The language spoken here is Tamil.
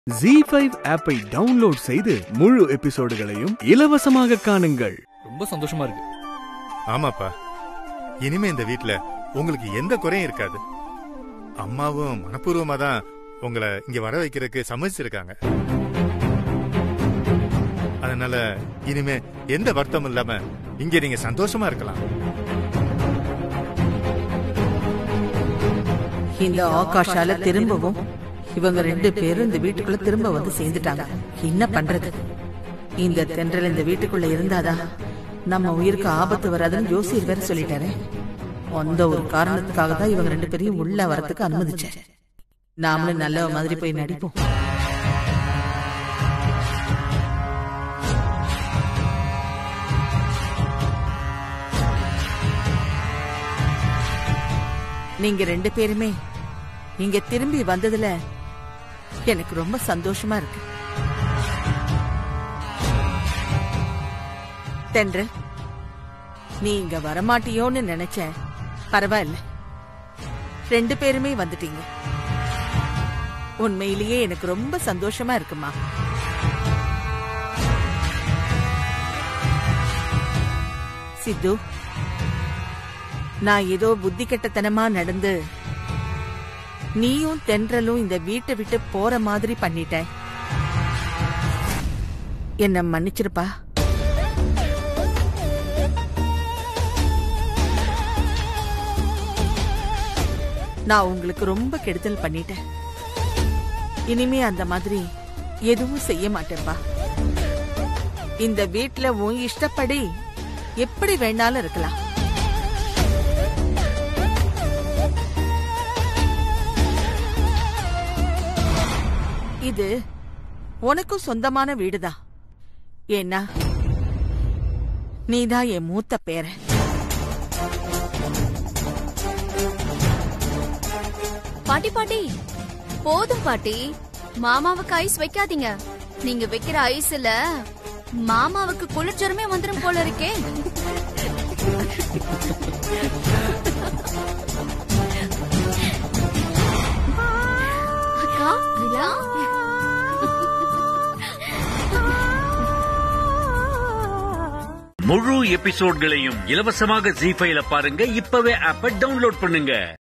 ஜி ஃபைவ் ஆப்பை டவுன்லோட் செய்து முழு எபிசோடுகளையும் இலவசமாக காணுங்கள் ரொம்ப சந்தோஷமா இருக்கு ஆமாப்பா இனிமே இந்த வீட்ல உங்களுக்கு எந்த குறையும் இருக்காது அம்மாவும் மனப்பூர்வமா தான் உங்களை இங்க வர வைக்கிறதுக்கு சம்மதிச்சிருக்காங்க அதனால இனிமே எந்த வருத்தமும் இல்லாம இங்க நீங்க சந்தோஷமா இருக்கலாம் இந்த ஆகாஷால திரும்பவும் இவங்க ரெண்டு பேரும் இந்த வீட்டுக்குள்ள திரும்ப வந்து சேர்ந்துட்டாங்க என்ன பண்றது இந்த தென்றல் இந்த வீட்டுக்குள்ள இருந்தாதான் நம்ம உயிருக்கு ஆபத்து வராதுன்னு ஜோசியர் வேற சொல்லிட்டாரு அந்த ஒரு காரணத்துக்காக தான் இவங்க ரெண்டு பேரையும் உள்ள வரத்துக்கு அனுமதிச்சேன் நாமளும் நல்ல மாதிரி போய் நடிப்போம் நீங்க ரெண்டு பேருமே இங்க திரும்பி வந்ததுல எனக்கு ரொம்ப சந்தோஷமா இருக்கு தென்று நீ இங்க வரமாட்டியோன்னு நினைச்சேன் பரவாயில்ல ரெண்டு பேருமே வந்துட்டீங்க உண்மையிலேயே எனக்கு ரொம்ப சந்தோஷமா இருக்குமா சித்து நான் ஏதோ புத்தி கெட்டத்தனமா நடந்து நீயும் தென்றலும் இந்த வீட்டை விட்டு போற மாதிரி பண்ணிட்ட என்ன மன்னிச்சிருப்பா நான் உங்களுக்கு ரொம்ப கெடுதல் பண்ணிட்டேன் இனிமே அந்த மாதிரி எதுவும் செய்ய மாட்டேன்பா இந்த வீட்ல உன் இஷ்டப்படி எப்படி வேணாலும் இருக்கலாம் இது உனக்கும் சொந்தமான வீடுதான் ஏன்னா நீதான் என் மூத்த பேரன் பாட்டி பாட்டி போதும் பாட்டி மாமாவுக்கு ஐஸ் வைக்காதீங்க நீங்க வைக்கிற ஐஸ்ல மாமாவுக்கு குளிர்ஜரமே வந்துரும் போல இருக்கே அக்கா நிலா முழு எபிசோட்களையும் இலவசமாக ஜி ஃபைல பாருங்க இப்பவே ஆப்ப டவுன்லோட் பண்ணுங்க